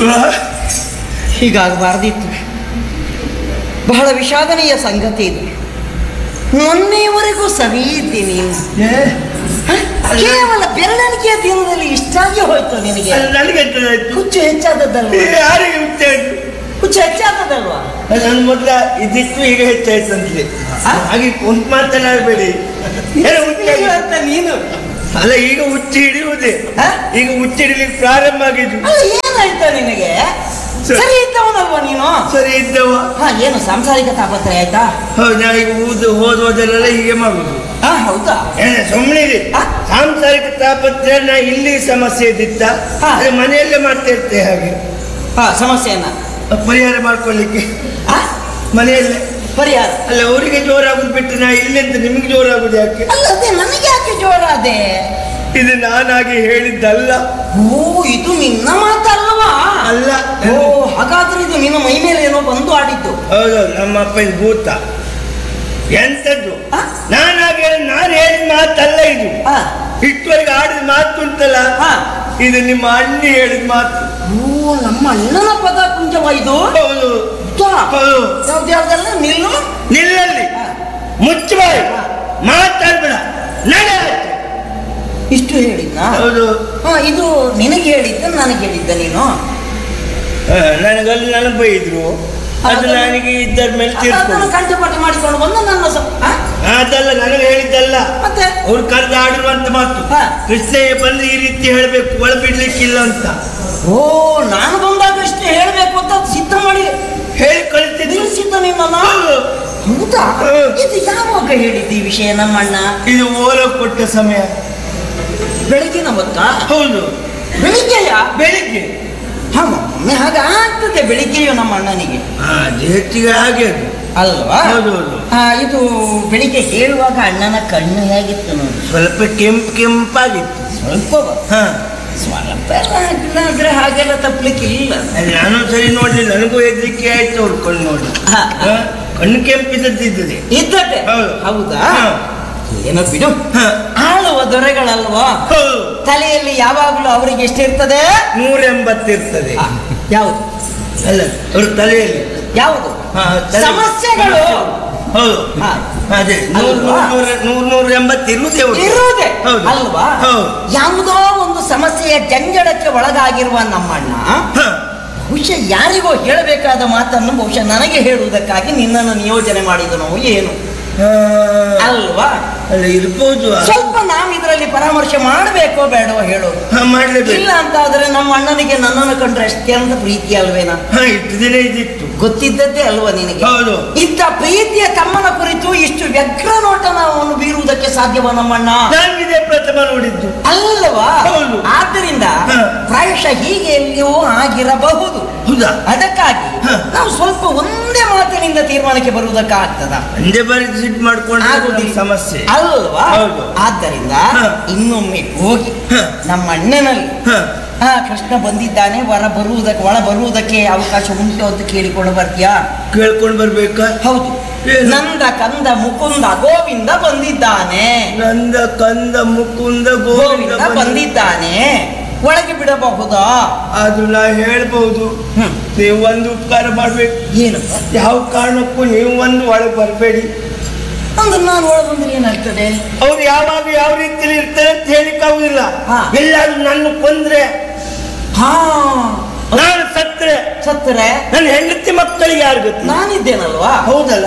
ಹೀಗಾಗಬಾರ್ದಿತ್ತು ಬಹಳ ವಿಷಾದನೀಯ ಸಂಗತಿ ಇದು ಮೊನ್ನೆಯವರೆಗೂ ಸರಿ ಇದ್ದಿ ನೀನು ಹ? ಕೇವಲ ಬೆರಳಿಕೆಯ ದಿನದಲ್ಲಿ ಇಷ್ಟಾಗಿ ಹೋಯ್ತು ನಿನಗೆ ನನಗೆ ಎಂತದಾಯ್ತು ಹುಚ್ಚು ಹೆಚ್ಚಾದದ್ದಲ್ವ ಯಾರಿಗೆ ಉಂಟಾಯ್ತು ಹುಚ್ಚು ಹೆಚ್ಚಾದದ್ದಲ್ವಾ ನನ್ನ ಮೊದಲ ಇದಿತ್ತು ಈಗ ಹೆಚ್ಚಾಯ್ತು ಅಂತಲೇ ಆ? ಹಾಗೆ ಕುಂತ್ ಮಾತನಾಡಬೇಡಿ ಏನೋ ಹುಚ್ಚಾಗಿ ಅಂತ ನೀನು ಅಲ್ಲ ಈಗ ಹುಚ್ಚಿ ಹಿಡಿಯುವುದೇ ಹ? ಈಗ ಹುಚ್ಚಿ ಹಿಡಿಲಿಕ್ಕೆ ಪ್ರಾರಂಭ ಆಗಿದ್ದು ಅಲ್ಲ ಏನಾಯ್ತ ನಿನಗೆ ಸರಿ. ಸರಿ ಇದ್ದವನಲ್ವಾ ನೀನು ಸರಿ ಇದ್ದವ ಹಾ ಏನು ಸಾಂಸಾರಿಕ ತಾಪತ್ರೆ ಆಯ್ತಾ ಹೌದು ನಾ ಈಗ ಊದು ಹೋದ ಹೋದಲ್ಲೆಲ್ಲ ಹೀಗೆ ಮಾಡುದು ಹಾ ಹೌದಾ ಸುಮ್ಮನೆ ಆ? ಸಾಂಸಾರಿಕ ತಾಪತ್ರೆ ನಾ ಇಲ್ಲಿ ಸಮಸ್ಯೆ ಇದ್ದಿತ್ತ ಹಾ. ಅದೇ ಮನೆಯಲ್ಲೇ ಮಾಡ್ತಾ ಇರ್ತೇವೆ ಹಾಗೆ ಹಾ ಸಮಸ್ಯೆಯನ್ನ ಪರಿಹಾರ ಮಾಡ್ಕೊಳ್ಳಿಕ್ಕೆ ಆ? ಮನೆಯಲ್ಲೇ ಪರಿಹಾರ ಅಲ್ಲ ಅವರಿಗೆ ಜೋರಾಗುದು ಬಿಟ್ಟು ನಾ ಇಲ್ಲಿಂದ ನಿಮ್ಗೆ ಜೋರಾಗುದು ಯಾಕೆ ಅಲ್ಲದೆ ನನಗೆ ಯಾಕೆ ಜೋರಾದೆ ಇದು ನಾನಾಗಿ ಹೇಳಿದ್ದಲ್ಲ ಓ ಇದು ನಿನ್ನ ಮಾತಲ್ವಾ ಅಲ್ಲ ಓ ಹಾಗಾದ್ರೆ ಇದು ನಿನ್ನ ಮೈ ಮೇಲೆ ಏನೋ ಬಂದು ಆಡಿದ್ದು ಹೌದು ನಮ್ಮ ಅಪ್ಪ ಇದು ಭೂತ ಎಂತದ್ದು ಆ? ನಾನಾಗಿ ಹೇಳಿ- ನಾನು ಹೇಳಿದ ಮಾತಲ್ಲ ಇದು ಆ, ಇಷ್ಟವರೆಗೆ ಆಡಿದ ಮಾತು ಉಂಟಲ್ಲ ಆ. ಇದು ನಿಮ್ಮ ಅಣ್ಣ ಹೇಳಿದ ಮಾತು ಓ ನಮ್ಮ ಅಣ್ಣನ ಪದ ಕುಂಜವ ಇದು ಹೌದು ಹೌದಾ? ಹೌದು ಯಾವ್ದು ಯಾವ್ದೆಲ್ಲ ನಿಲ್ಲು ನಿಲ್ಲಲ್ಲಿ ಆ, ಮುಚ್ಚಬಾಯಿ ಮಾತಾಡ್ಬೇಡ ನಡೆ ಆಚೆ. ಇಷ್ಟು ಹೇಳಿದ್ನ ಹೌದು ಹಾ ಇದು ನಿನಗೆ ಹೇಳಿದ್ದ ನನಗೆ ಹೇಳಿದ್ದ ನೀನು ಆ, ನನಗಲ್ಲಿ ನನಗೆ ಬೈದ್ರು ಅದು ಅದನ್ನು- ನನಗೆ ಇದ್ದರ ಮೇಲೆ ಅದನ್ನು ತೀರ್ಕೊಂಡು ಕಂಠಪಾಠ ಮಾಡಿಕೊಂಡು ಬಂದು ನನ್ನ ಸ- ಆ? ಅದಲ್ಲ ನನಗೆ ಹೇಳಿದ್ದಲ್ಲ ಮತ್ತೆ ಅವ್ರು ಕರೆದು ಆಡಿರುವಂತ ಮಾತು ಹಾ. ಕೃಷ್ಣಯ್ಯ ಬಂದು ಈ ರೀತಿ ಹೇಳಬೇಕು ಒಳ ಬಿಡ್ಲಿಕ್ಕಿಲ್ಲ ಅಂತ ಓ ನಾನು ಬಂದಾಗ ಅಷ್ಟೇ ಹೇಳ್ಬೇಕು ಅಂತ ಸಿದ್ಧ ಮಾಡಿ ಹೇಳಿ ಕಳಿಸ್ತಿದ್ರು ನಿಲ್ಲಿಸಿದ್ದ ನಿನ್ನ ಹೌದು. ಹೌದಾ ಹೌದು. ಇದು ಯಾವಾಗ ಹೇಳಿದ್ದಿ ಈ ವಿಷಯ ನಮ್ಮ ಅಣ್ಣ ಇದು ಓಲ ಕೊಟ್ಟ ಸಮಯ ಬೆಳಗಿನ ಹೊತ್ತ ಹೌದು ಬೆಳಿಗ್ಗೆಯ ಬೆಳಿಗ್ಗೆ ಹಾ ಒಮ್ಮೆ ಹಾಗೆ ಆಗ್ತದೆ ಬೆಳಿಗ್ಗೆಯೂ ನಮ್ಮ ಅಣ್ಣನಿಗೆ ಹಾ ಹೆಚ್ಚಿಗೆ ಹಾಗೆ ಅದು ಅಲ್ವಾ ಹೌದು, ಹೌದು. ಆ, ಇದು ಬೆಳಿಗ್ಗೆ ಹೇಳುವಾಗ ಅಣ್ಣನ ಕಣ್ಣು ಹೇಗಿತ್ತು ನೋಡಿ ಸ್ವಲ್ಪ ಕೆಂಪ್ ಕೆಂಪಾಗಿತ್ತು ಸ್ವಲ್ಪ ಬ- ಹಾ ಸ್ವಲ್ಪ ಎಲ್ಲ ಆಗಿಲ್ಲ ಆದ್ರೆ ಹಾಗೆಲ್ಲ ತಪ್ಪಲಿಕ್ಕೆ ಇಲ್ಲ ಅಲ್ಲಿ ನಾನು ಸರಿ ನೋಡ್ಲಿಲ್ಲ ನನಗೂ ಹೆದರಿಕೆ ಆಯ್ತು ಅವ್ರು ಕಣ್ಣು ನೋಡಿ ಹಾ. ಹಾ, ಕಣ್ಣು ಕೆಂಪಿದ್ದದ್ದಿದ್ದದೆ ಇದ್ದದ್ದೆ ಹೌದು. ಹೌದಾ ಹಾ. ಏನೋ ಬಿಡು ಹಾ. ಆಳುವ ದೊರೆಗಳಲ್ವಾ ಹೌದು ತಲೆಯಲ್ಲಿ ಯಾವಾಗಲೂ ಅವರಿಗೆ ಎಷ್ಟಿರ್ತದೆ ನೂರ ಎಂಬತ್ತಿರ್ತದೆ ಆ, ಯಾವುದು ಅಲ್ಲ ಅವ್ರ ತಲೆಯಲ್ಲಿ ಯಾವುದು ಹಾ, ತಲೆ- ಸಮಸ್ಯೆಗಳು ಹೌದು ಹಾ. ಅದೇ ನೂರ್ ಅಲ್ವಾ? ನೂರ್ ನೂರ ನೂರ್ ನೂರ ಎಂಬತ್ತು ಇರುವುದೇ ಅವ್ರು. ಇರುವುದೇ ಹೌದು ಅಲ್ವಾ ಹೌದು ಯಾವುದೋ ಒಂದು ಸಮಸ್ಯೆಯ ಜಂಜಡಕ್ಕೆ ಒಳಗಾಗಿರುವ ನಮ್ಮಣ್ಣ ಹಾ. ಬಹುಶಃ ಯಾರಿಗೋ ಹೇಳಬೇಕಾದ ಮಾತನ್ನು ಬಹುಶಃ ನನಗೆ ಹೇಳುವುದಕ್ಕಾಗಿ ನಿನ್ನನ್ನು ನಿಯೋಜನೆ ಮಾಡಿದನೋ ಏನು ಹಾ. ಅಲ್ವಾ ಅಲ್ಲ ಇರ್ಬೋದು ಸ್ವಲ್ಪ ನಾವು ಇದರಲ್ಲಿ ಪರಾಮರ್ಶೆ ಮಾಡಬೇಕೋ ಬೇಡವೋ ಹೇಳು ಹಾ ಮಾಡ್ಲೇಬೇಕು ಇಲ್ಲ ಅಂತ ಆದ್ರೆ ನಮ್ಮ ಅಣ್ಣನಿಗೆ ನನ್ನನ್ನು ಕಂಡ್ರೆ ಅತ್ಯಂತ ಪ್ರೀತಿ ಅಲ್ವೇನಾ ಹಾ ಇಷ್ಟು ದಿನ ಇದಿತ್ತು ಗೊತ್ತಿದ್ದದ್ದೇ ಅಲ್ವಾ ನಿನಗೆ ಹೌದು ಇದ್ದ ಪ್ರೀತಿಯ ತಮ್ಮನ ಕುರಿತು ಇಷ್ಟು ವ್ಯಗ್ರ ನೋಟನ ಅವನು ಬೀರುವುದಕ್ಕೆ ಸಾಧ್ಯವ ನಮ್ಮಣ್ಣ ನಾನು ಇದೇ ಪ್ರಥಮ ನೋಡಿದ್ದು ಅಲ್ಲವಾ ಹೌದು. ಆದ್ದರಿಂದ ಹ. ಪ್ರಾಯಶಃ ಹೀಗೆ ಎಲ್ಲಿಯೂ ಆಗಿರಬಹುದು ಹೌದಾ ಅದಕ್ಕಾಗಿ ಹ. ನಾವು ಸ್ವಲ್ಪ ಒಂದೇ ಮಾತಿನಿಂದ ತೀರ್ಮಾನಕ್ಕೆ ಬರುವುದಕ್ಕಾಗ್ತದ ಒಂದೇ ಬಾರಿ ಸಿಟ್ ಮಾಡ್ಕೊಂಡ್ರೆ ಆಗುದಿಲ್ಲ. ಸಮಸ್ಯೆ ಅಲ್ವಾ ಹೌದು. ಆದ್ದರಿಂದ ಹ. ಇನ್ನೊಮ್ಮೆ ಹೋಗಿ ಹ. ನಮ್ಮ ಅಣ್ಣನಲ್ಲಿ ಹಾ. ಹಾ ಕೃಷ್ಣ ಬಂದಿದ್ದಾನೆ ಹೊರ ಬರುವುದಕ್ಕೆ ಒಳ ಬರುವುದಕ್ಕೆ ಅವಕಾಶ ಉಂಟು ಅಂತ ಕೇಳಿಕೊಂಡು ಬರ್ತೀಯಾ ಕೇಳ್ಕೊಂಡ್ ಬರ್ಬೇಕಾ ಹೌದು ಏನು? ನಂದ ಕಂದ ಮುಕುಂದ ಗೋವಿಂದ ಬಂದಿದ್ದಾನೆ ನಂದ ಕಂದ ಮುಕುಂದ ಗೋವಿಂದ ಗೋವಿಂದ ಬಂದಿ- ಬಂದಿದ್ದಾನೆ ಒಳಗೆ ಬಿಡಬಹುದಾ ಅದು ನಾ ಹೇಳ್ಬಹುದು ಹ್ಮ್. ನೀವು ಒಂದು ಉಪಕಾರ ಮಾಡ್ಬೇಕು ಏನಪ್ಪ ಯಾವ ಕಾರಣಕ್ಕೂ ನೀವು ಒಂದು ಒಳಗೆ ಬರಬೇಡಿ ಅಂದ್ರೆ ನಾನು ಒಳ ಬಂದ್ರೆ ಏನಾಗ್ತದೆ ಅವ್ರು ಯಾವಾಗ ಯಾವ ರೀತಿಯಲ್ಲಿ ಇರ್ತಾರೆ ಅಂತ ಹೇಳಿಕ್ ಆಗುದಿಲ್ಲ ಹಾ. ಎಲ್ಲಾದ್ರೂ ನನ್ನ ಕೊಂದ್ರೆ ಹಾ ನಾನು ಸತ್ರೆ ಸತ್ತರೆ ನನ್ನ ಹೆಂಡತಿ ಮಕ್ಕಳಿಗೆ ಯಾರು ಗೊತ್ತು ನಾನಿದ್ದೇನಲ್ವಾ ಹೌದಲ್ಲ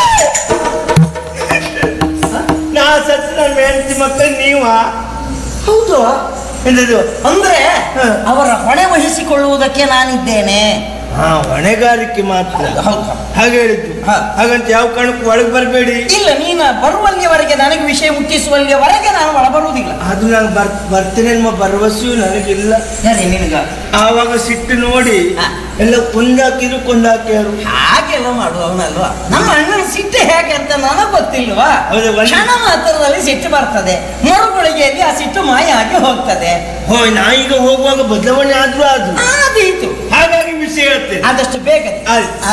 ನಾ ಸತ್ ನನ್ನ ಹೆಂಡತಿ ಮಕ್ಕಳು ನೀವ ಹೌದು ಎಂದದು ಅಂದ್ರೆ ಹ. ಅವರ ಹೊಣೆ ವಹಿಸಿಕೊಳ್ಳುವುದಕ್ಕೆ ನಾನಿದ್ದೇನೆ ಹಾ ಹೊಣೆಗಾರಿಕೆ ಮಾತ್ರ ಹೌದು. ಹಾಗೆ ಹೇಳಿದ್ದು ಹಾ. ಹಾಗಂತ ಯಾವ ಕಾರಣಕ್ಕೂ ಒಳಗೆ ಬರಬೇಡಿ ಇಲ್ಲ ನೀನು ಬರುವಲ್ಲಿಯವರೆಗೆ ನನಗೆ ವಿಷಯ ಮುಟ್ಟಿಸುವಲ್ಲಿಯವರೆಗೆ ನಾನು ಒಳ ಬರುವುದಿಲ್ಲ ಅದು ನಾನು ಬರ್ ಬರ್ತೇನೆ ಅನ್ನೋ ಭರವಸೆಯೂ ನನಗಿಲ್ಲ ಯಾರೇ ನಿನಗ ಆವಾಗ ಸಿಟ್ಟು ನೋಡಿ ಹಾ. ಎಲ್ಲ ಕೊಂದಾಕಿದ್ರು ಕೊಂದಾಕ್ಯಾರು ಹಾಗೆಲ್ಲ ಮಾಡುವವನಲ್ವಾ ನಮ್ಮ ಅಣ್ಣನ ಸಿಟ್ಟು ಹೇಗೆ ಅಂತ ನನಗೆ ಗೊತ್ತಿಲ್ವಾ ಹೌದು, ಒಂದು- ಕ್ಷಣ ಮಾತ್ರದಲ್ಲಿ ಸಿಟ್ಟು ಬರ್ತದೆ ಮರುಗಳಿಗೆಯಲ್ಲಿ ಆ ಸಿಟ್ಟು ಮಾಯ ಆಗಿ ಹೋಗ್ತದೆ ಹೋ ನಾ ಈಗ ಹೋಗುವಾಗ ಬದಲಾವಣೆ ಆದ್ರೂ ಅದು ಆದೀತು ಹಾಗಾಗಿ ವಿಷಯ ಹೇಳ್ತೇನೆ ಆದಷ್ಟು ಬೇಗ ಆಯ್ತು.